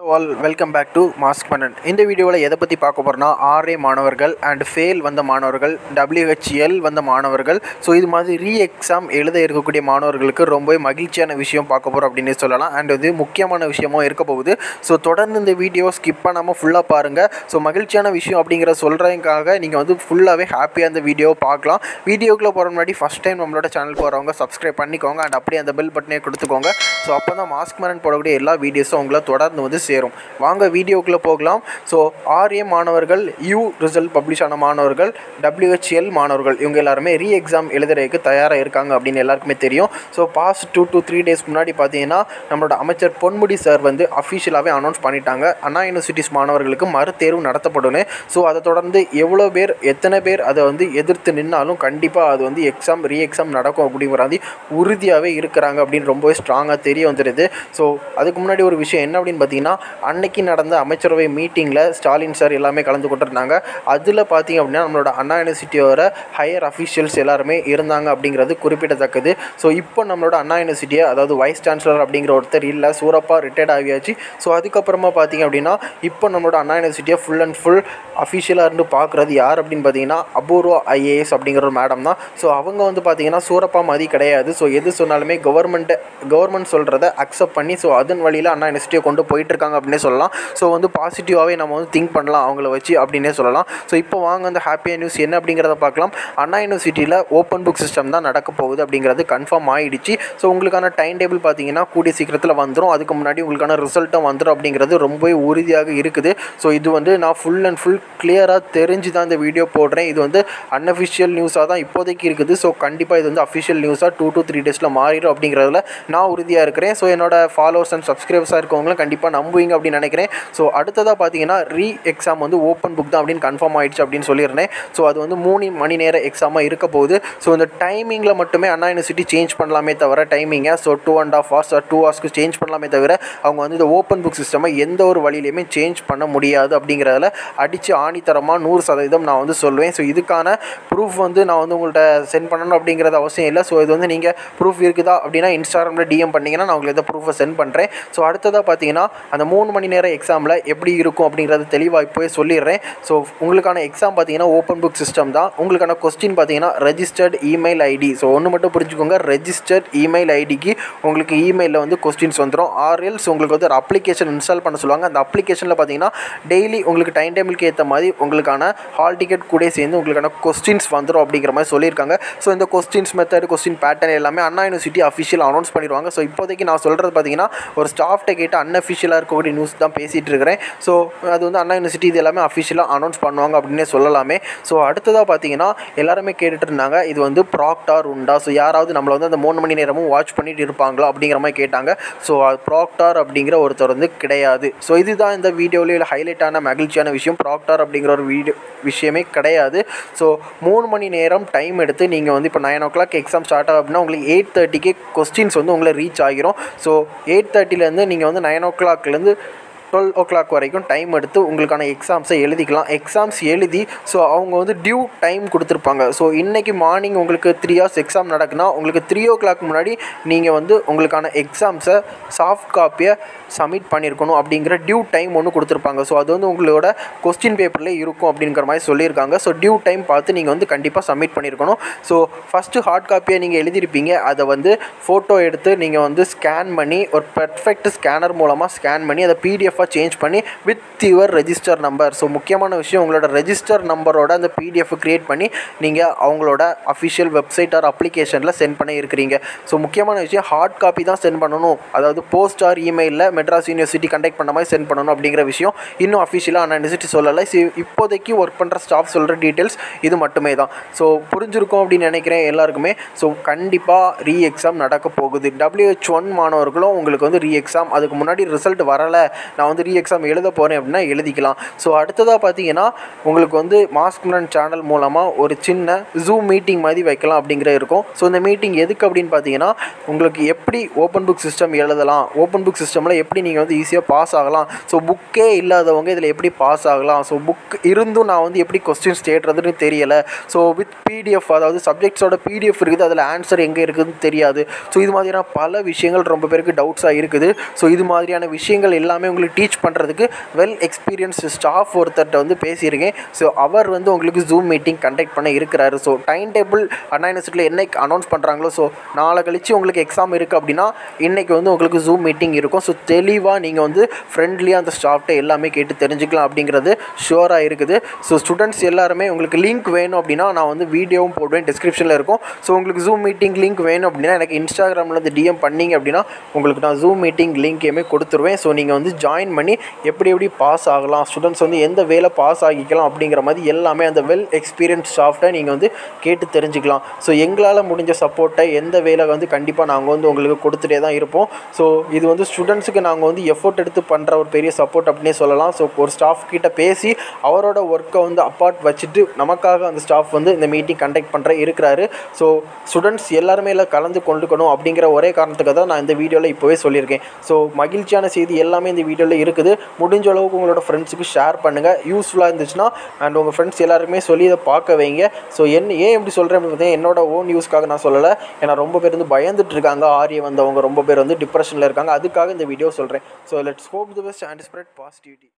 all welcome back to மாஸ்க் பண்ணன் இந்த வீடியோவில் எதை பற்றி பார்க்க போகிறோம்னா ஆர்ஏ மாணவர்கள் அண்ட் ஃபெயில் வந்த மாணவர்கள் டபிள்யூஹெச்எல் வந்த மாணவர்கள் ஸோ இது மாதிரி ரீ எக்ஸாம் எழுத இருக்கக்கூடிய மாணவர்களுக்கு ரொம்பவே மகிழ்ச்சியான விஷயம் பார்க்க போகிறோம் அப்படின்னு சொல்லலாம் அண்ட் இது முக்கியமான விஷயமும் இருக்க போகுது ஸோ தொடர்ந்து இந்த வீடியோ ஸ்கிப் பண்ணாமல் ஃபுல்லாக பாருங்கள் ஸோ மகிழ்ச்சியான விஷயம் அப்படிங்கிற சொல்கிறதுக்காக நீங்கள் வந்து ஃபுல்லாகவே ஹாப்பியாக இந்த வீடியோ பார்க்கலாம் வீடியோக்குள்ளே போகிற முன்னாடி ஃபஸ்ட் டைம் நம்மளோட சேனல் போகிறவங்க சப்ஸ்கிரைப் பண்ணிக்கோங்க அண்ட் அப்படியே அந்த பெல் பட்டனே கொடுத்துக்கோங்க ஸோ அப்போ தான் மாஸ்க் மேனன் போடக்கூடிய எல்லா வீடியோஸும் உங்களை தொடர்ந்து வந்து சேரும் வாங்க வீடியோக்குள்ளே போகலாம் ஸோ ஆர்ஏ மாணவர்கள் யூ ரிசல்ட் பப்ளிஷ் ஆன மாணவர்கள் டபிள்யூஹெச்எல் மாணவர்கள் இவங்க எல்லாருமே ரீ எக்ஸாம் எழுதுறதுக்கு தயாராக இருக்காங்க அப்படின்னு எல்லாருக்குமே தெரியும் so past two to three days முன்னாடி பார்த்தீங்கன்னா நம்மளோட அமைச்சர் பொன்முடி சார் வந்து அஃபிஷியலாகவே அனௌன்ஸ் பண்ணிட்டாங்க அண்ணா யூனிவர்சிட்டிஸ் மாணவர்களுக்கு மறுதேர்வு நடத்தப்படும் ஸோ அதை தொடர்ந்து எவ்வளோ பேர் எத்தனை பேர் அதை வந்து எதிர்த்து நின்னாலும் கண்டிப்பாக அது வந்து எக்ஸாம் ரீ எக்ஸாம் நடக்கும் அப்படிங்கிற மாதிரி உறுதியாகவே இருக்கிறாங்க அப்படின்னு ரொம்பவே ஸ்ட்ராங்காக தெரிய வந்துடுது ஸோ அதுக்கு முன்னாடி ஒரு விஷயம் என்ன அப்படின்னு பார்த்தீங்கன்னா அன்னைக்கு நடந்த அமைச்சரவை மீட்டிங்கில் ஸ்டாலின் சார் எல்லாமே கலந்து கொண்டிருந்தாங்க அதில் பார்த்தீங்க அப்படின்னா நம்மளோட அண்ணா யூனிவர்சிட்டியோட ஹையர் அஃபிஷியல்ஸ் எல்லாருமே இருந்தாங்க அப்படிங்கிறது குறிப்பிடத்தக்கது ஸோ இப்போ நம்மளோட அண்ணா யூனிவர்சிட்டியை அதாவது வைஸ் சான்சலர் அப்படிங்கிற ஒருத்தர் இல்லை சூரப்பா ரிட்டையர்ட் ஆகியாச்சு ஸோ அதுக்கப்புறமா பார்த்தீங்க அப்படின்னா இப்போ நம்மளோட அண்ணா யூனிவர்சிட்டியை ஃபுல் அண்ட் ஃபுல் அஃபிஷியலாக இருந்து பார்க்குறது யார் அப்படின்னு பார்த்தீங்கன்னா அபூர்வா ஐஏஎஸ் அப்படிங்கிற ஒரு மேடம் தான் ஸோ அவங்க வந்து பார்த்தீங்கன்னா சூரப்பா மாதிரி கிடையாது ஸோ எது சொன்னாலுமே கவர்மெண்ட்டு கவர்மெண்ட் சொல்கிறத அக்செப்ட் பண்ணி ஸோ அதன் வழியில் அண்ணா யூனிவர்சிட்டியை கொண்டு போயிட்டு இருக்காங்க அப்படின்னே சொல்லலாம் ஸோ வந்து பாசிட்டிவாகவே நம்ம வந்து திங்க் பண்ணலாம் அவங்கள வச்சு அப்படின்னே சொல்லலாம் ஸோ இப்போ வாங்க அந்த ஹாப்பியாக நியூஸ் என்ன அப்படிங்கிறத பார்க்கலாம் அண்ணா யூனிவர்சிட்டியில் ஓப்பன் புக் சிஸ்டம் தான் நடக்க போகுது அப்படிங்கிறது கன்ஃபார்ம் ஆகிடுச்சு ஸோ உங்களுக்கான டைம் டேபிள் பார்த்தீங்கன்னா கூடிய சீக்கிரத்தில் வந்துடும் அதுக்கு முன்னாடி உங்களுக்கான ரிசல்ட்டும் வந்துடும் அப்படிங்கிறது ரொம்பவே உறுதியாக இருக்குது ஸோ இது வந்து நான் ஃபுல் அண்ட் ஃபுல் கிளியராக தெரிஞ்சு தான் இந்த வீடியோ போடுறேன் இது வந்து அன்அஃபிஷியல் நியூஸாக தான் இப்போதைக்கு இருக்குது ஸோ கண்டிப்பாக இது வந்து அஃபிஷியல் நியூஸாக டூ டு த்ரீ டேஸில் மாறிடும் அப்படிங்கிறதுல நான் உறுதியாக இருக்கிறேன் ஸோ என்னோட ஃபாலோவர்ஸ் அண்ட் சப்ஸ்கிரைபர்ஸாக இருக்கவங்களும் கண்டிப்பாக நம்புவீங்க அப்படின்னு நினைக்கிறேன் ஸோ அடுத்ததாக பார்த்தீங்கன்னா ரீ எக்ஸாம் வந்து ஓப்பன் புக் தான் அப்படின்னு கன்ஃபார்ம் ஆயிடுச்சு அப்படின்னு சொல்லியிருந்தேன் ஸோ அது வந்து மூணு மணி நேர எக்ஸாமாக இருக்க போகுது ஸோ இந்த டைமிங்கில் மட்டுமே அண்ணா யூனிவர்சிட்டி சேஞ்ச் பண்ணலாமே தவிர டைமிங்கை so two and half hours two ஹவர்ஸ்க்கு சேஞ்ச் பண்ணலாமே தவிர அவங்க வந்து இந்த ஓப்பன் புக் சிஸ்டமை எந்த ஒரு வழியிலையுமே சேஞ்ச் பண்ண முடியாது அப்படிங்கிறதுல அடித்து ஆணித்தரமாக நூறு சதவீதம் நான் வந்து சொல்லுவேன் ஸோ இதுக்கான ப்ரூஃப் வந்து நான் வந்து உங்கள்கிட்ட சென்ட் பண்ணணும் அப்படிங்கிறது அவசியம் இல்லை ஸோ இது வந்து நீங்கள் ப்ரூஃப் இருக்குதா அப்படின்னா இன்ஸ்டாகிராமில் டிஎம் பண்ணிங்கன்னா நான் உங்களுக்கு இந்த ப்ரூஃபை சென்ட் பண்ணுறேன் ஸோ அடுத்ததாக பார்த்தீங்கன்னா அந்த மூணு மணி நேரம் எக்ஸாமில் எப்படி இருக்கும் அப்படிங்கிறது தெளிவாக இப்போவே சொல்லிடுறேன் ஸோ உங்களுக்கான எக்ஸாம் பார்த்தீங்கன்னா ஓப்பன் புக் சிஸ்டம் தான் உங்களுக்கான கொஸ்டின் பார்த்தீங்கன்னா ரெஜிஸ்டர்ட் இமெயில் ஐடி ஸோ ஒன்று மட்டும் புரிஞ்சுக்கோங்க ரெஜிஸ்டர்ட் இமெயில் ஐடிக்கு உங்களுக்கு இமெயிலில் வந்து கொஸ்டின்ஸ் வந்துடும் ஆர்எல்ஸ் உங்களுக்கு வந்து ஒரு அப்ளிகேஷன் இன்ஸ்டால் பண்ண சொல்லுவாங்க அந்த அப்ளிகேஷனில் பார்த்தீங்கன்னா டெய்லி உங்களுக்கு டைம் டேபிளுக்கு ஏற்ற மாதிரி உங்களுக்கான ஹால் டிக்கெட் கூட சேர்ந்து உங்களுக்கான கொஸ்டின்ஸ் வந்துடும் அப்படிங்கிற மாதிரி சொல்லியிருக்காங்க ஸோ இந்த கொஸ்டின்ஸ் மெத்தட் கொஸ்டின் பேட்டர்ன் எல்லாமே அண்ணா யூனிவர்சிட்டி அஃபிஷியல் அனௌன்ஸ் பண்ணிடுவாங்க ஸோ இப்போதைக்கு நான் சொல்கிறது பார்த்தீங்கன்னா ஒரு ஸ்டாஃப்ட்டை கேட்டு அன்அஃபிஷியலாக இருக்கக்கூடிய நியூஸ் தான் பேசிகிட்டு இருக்கிறேன் ஸோ அது வந்து அண்ணா யூனிவர்சிட்டி இது எல்லாமே அஃபிஷியலாக அனௌன்ஸ் பண்ணுவாங்க அப்படின்னே சொல்லலாமே ஸோ அடுத்ததாக பார்த்தீங்கன்னா எல்லாருமே கேட்டுட்டு இருந்தாங்க இது வந்து ப்ராக்டார் உண்டா ஸோ யாராவது நம்மளை வந்து அந்த மூணு மணி நேரமும் வாட்ச் பண்ணிட்டு இருப்பாங்களா அப்படிங்கிற மாதிரி கேட்டாங்க ஸோ ப்ராக்டார் அப்படிங்கிற ஒருத்தர் வந்து கிடையாது ஸோ இதுதான் இந்த வீடியோவில் ஹைலைட்டான மகிழ்ச்சியான விஷயம் ப்ராக்டார் அப்படிங்கிற ஒரு வீடியோ விஷயமே கிடையாது ஸோ மூணு மணி நேரம் டைம் எடுத்து நீங்கள் வந்து இப்போ nine o'clock exam start ஆகும் அப்படின்னா உங்களுக்கு எயிட் தேர்ட்டிக்கு கொஸ்டின்ஸ் வந்து உங்களை ரீச் ஆகிரும் ஸோ எயிட் தேர்ட்டிலேருந்து நீங்கள் வந்து நைன் ஓ கிளாக்லேருந்து டுவெல் ஓ கிளாக் வரைக்கும் டைம் எடுத்து உங்களுக்கான எக்ஸாம்ஸை எழுதிக்கலாம் எக்ஸாம்ஸ் எழுதி ஸோ அவங்க வந்து டியூ டைம் கொடுத்துருப்பாங்க ஸோ இன்றைக்கி மார்னிங் உங்களுக்கு த்ரீ ஹவர்ஸ் எக்ஸாம் நடக்குன்னா உங்களுக்கு த்ரீ ஓ கிளாக் முன்னாடி நீங்கள் வந்து உங்களுக்கான எக்ஸாம்ஸை சாஃப்ட் காப்பியை சப்மிட் பண்ணியிருக்கணும் அப்படிங்கிற டியூ டைம் ஒன்று கொடுத்துருப்பாங்க ஸோ அது வந்து உங்களோட கொஸ்டின் பேப்பரில் இருக்கும் அப்படிங்கிற மாதிரி சொல்லியிருக்காங்க ஸோ டியூ டைம் பார்த்து நீங்கள் வந்து கண்டிப்பாக சப்மிட் பண்ணியிருக்கணும் ஸோ ஃபஸ்ட்டு ஹார்ட் காப்பியை நீங்கள் எழுதியிருப்பீங்க அதை வந்து ஃபோட்டோ எடுத்து நீங்கள் வந்து ஸ்கேன் பண்ணி ஒரு பெர்ஃபெக்ட் ஸ்கேனர் மூலமாக ஸ்கேன் பண்ணி அதை பிடிஎஃபாக சேஞ்ச் பண்ணி with your register number so முக்கியமான விஷயம் உங்களோட ரெஜிஸ்டர் நம்பரோட அந்த பிடிஎஃப் க்ரியேட் பண்ணி நீங்கள் அவங்களோட அஃபிஷியல் வெப்சைட் ஆர் அப்ளிகேஷனில் சென்ட் பண்ணி இருக்கிறீங்க ஸோ முக்கியமான விஷயம் ஹார்ட் காப்பி தான் சென்ட் பண்ணணும் அதாவது போஸ்ட் ஆர் இமெயிலில் மெட்ராஸ் யூனிவர்சிட்டி கண்டக்ட் பண்ண மாதிரி சென்ட் பண்ணணும் அப்படிங்கிற விஷயம் இன்னும் அஃபிஷியலாக நான் யூனிவர்சிட்டி சொல்லலை ஸோ இப்போதைக்கு ஒர்க் பண்ணுற ஸ்டாஃப் சொல்கிற டீட்டெயில்ஸ் இது மட்டுமே தான் ஸோ புரிஞ்சிருக்கும் அப்படின்னு நினைக்கிறேன் எல்லாருக்குமே ஸோ கண்டிப்பாக ரீ எக்ஸாம் நடக்க போகுது டபிள்யூஹெச் ஒன் மாணவர்களும் உங்களுக்கு வந்து ரீ எக்ஸாம் அதுக்கு முன்னாடி ரிசல்ட் வரலை நான் வந்து ரீ எக்ஸாம் எழுத போகிறேன் அப்படின்னா எழுதிக்கலாம் ஸோ அடுத்ததாக பார்த்தீங்கன்னா உங்களுக்கு வந்து மாஸ்க் மலன் சேனல் மூலமாக ஒரு சின்ன ஜூம் மீட்டிங் மாதிரி வைக்கலாம் அப்படிங்கிற இருக்கும் ஸோ இந்த மீட்டிங் எதுக்கு அப்படின்னு பார்த்தீங்கன்னா உங்களுக்கு எப்படி ஓப்பன் புக் சிஸ்டம் எழுதலாம் ஓப்பன் புக் சிஸ்டமில் எப்படி நீங்கள் வந்து ஈஸியாக பாஸ் ஆகலாம் ஸோ புக்கே இல்லாதவங்க இதில் எப்படி பாஸ் ஆகலாம் ஸோ புக் இருந்தும் நான் வந்து எப்படி கொஸ்டின்ஸ் தேடுறதுன்னு தெரியலை ஸோ வித் பிடிஎஃப் அதாவது சப்ஜெக்ட்ஸோட பிடிஎஃப் இருக்குது அதில் ஆன்சர் எங்கே இருக்குதுன்னு தெரியாது ஸோ இது மாதிரியான பல விஷயங்கள் ரொம்ப பேருக்கு டவுட்ஸாக இருக்குது ஸோ இது மாதிரியான விஷயங்கள் எல்லாமே உங்களுக்கு டீச் பண்ணுறதுக்கு வெல் எக்ஸ்பீரியன்ஸ் ஸ்டாஃப் ஒருத்தர்கிட்ட வந்து பேசியிருக்கேன் ஸோ அவர் வந்து உங்களுக்கு ஜூம் மீட்டிங் கண்டக்ட் பண்ண இருக்கிறாரு ஸோ டைம் டேபிள் அண்ணா யூனிவர்சிட்டியில் என்னைக்கு அனௌன்ஸ் பண்ணுறாங்களோ ஸோ நாளை கழிச்சு உங்களுக்கு எக்ஸாம் இருக்குது அப்படின்னா இன்றைக்கி வந்து உங்களுக்கு ஜூம் மீட்டிங் இருக்கும் ஸோ தெளிவாக நீங்கள் வந்து ஃப்ரெண்ட்லியாக அந்த ஸ்டாஃப்ட்ட எல்லாமே கேட்டு தெரிஞ்சுக்கலாம் அப்படிங்கிறது ஷுவராக இருக்குது ஸோ ஸ்டூடெண்ட்ஸ் எல்லாருமே உங்களுக்கு லிங்க் வேணும் அப்படின்னா நான் வந்து வீடியோவும் போடுவேன் டிஸ்கிரிப்ஷனில் இருக்கும் ஸோ உங்களுக்கு ஜூம் மீட்டிங் லிங்க் வேணும் அப்படின்னா எனக்கு இன்ஸ்டாகிராமில் வந்து டிஎம் பண்ணீங்க அப்படின்னா உங்களுக்கு நான் ஜூம் மீட்டிங் லிங்க்கையுமே கொடுத்துருவேன் ஸோ நீங்கள் வந்து ஜாயின் பண்ணி எப்படி எப்படி பாஸ் ஆகலாம் ஸ்டூடெண்ட்ஸ் வந்து எந்த வேலை பாஸ் ஆகிக்கலாம் அப்படிங்கிற மாதிரி எல்லாமே அந்த வெல் எக்ஸ்பீரியன்ஸ் ஸ்டாஃப்ட்டை நீங்கள் வந்து கேட்டு தெரிஞ்சுக்கலாம் ஸோ எங்களால் முடிஞ்ச சப்போர்ட்டை எந்த வேலை வந்து கண்டிப்பாக நாங்கள் வந்து உங்களுக்கு கொடுத்துட்டே தான் இருப்போம் ஸோ இது வந்து ஸ்டூடெண்ட்ஸுக்கு நாங்கள் வந்து எஃபோர்ட் எடுத்து பண்ணுற ஒரு பெரிய சப்போர்ட் அப்படின்னே சொல்லலாம் ஸோ ஒரு ஸ்டாஃப் கிட்ட பேசி அவரோட ஒர்க்கை வந்து அப்பார்ட் வச்சுட்டு நமக்காக அந்த ஸ்டாஃப் வந்து இந்த மீட்டிங் கண்டக்ட் பண்ணுற இருக்கிறாரு ஸோ ஸ்டூடெண்ட்ஸ் எல்லாருமே இதில் கலந்து கொண்டுக்கணும் அப்படிங்கிற ஒரே காரணத்துக்காக தான் நான் இந்த வீடியோவில் இப்போவே சொல்லியிருக்கேன் ஸோ மகிழ்ச்சியான செய்தி எல்லாமே இந்த வீடியோவில் இருக்குது முடிஞ்ச அளவுக்கு உங்களோட ஃப்ரெண்ட்ஸுக்கு ஷேர் பண்ணுங்கள் யூஸ்ஃபுல்லாக இருந்துச்சுன்னா அண்ட் உங்கள் ஃப்ரெண்ட்ஸ் எல்லாருக்குமே சொல்லி இதை பார்க்க வைங்க ஸோ என்ன ஏன் எப்படி சொல்கிறேன் அப்படின்னு பார்த்தீங்கன்னா என்னோட ஓன் யூஸ்க்காக நான் சொல்லலை ஏன்னா ரொம்ப பேர் வந்து பயந்துட்டு இருக்காங்க ஆரிய வந்தவங்க ரொம்ப பேர் வந்து டிப்ரெஷனில் இருக்காங்க அதுக்காக இந்த வீடியோ சொல்கிறேன் so let's hope the best and spread positivity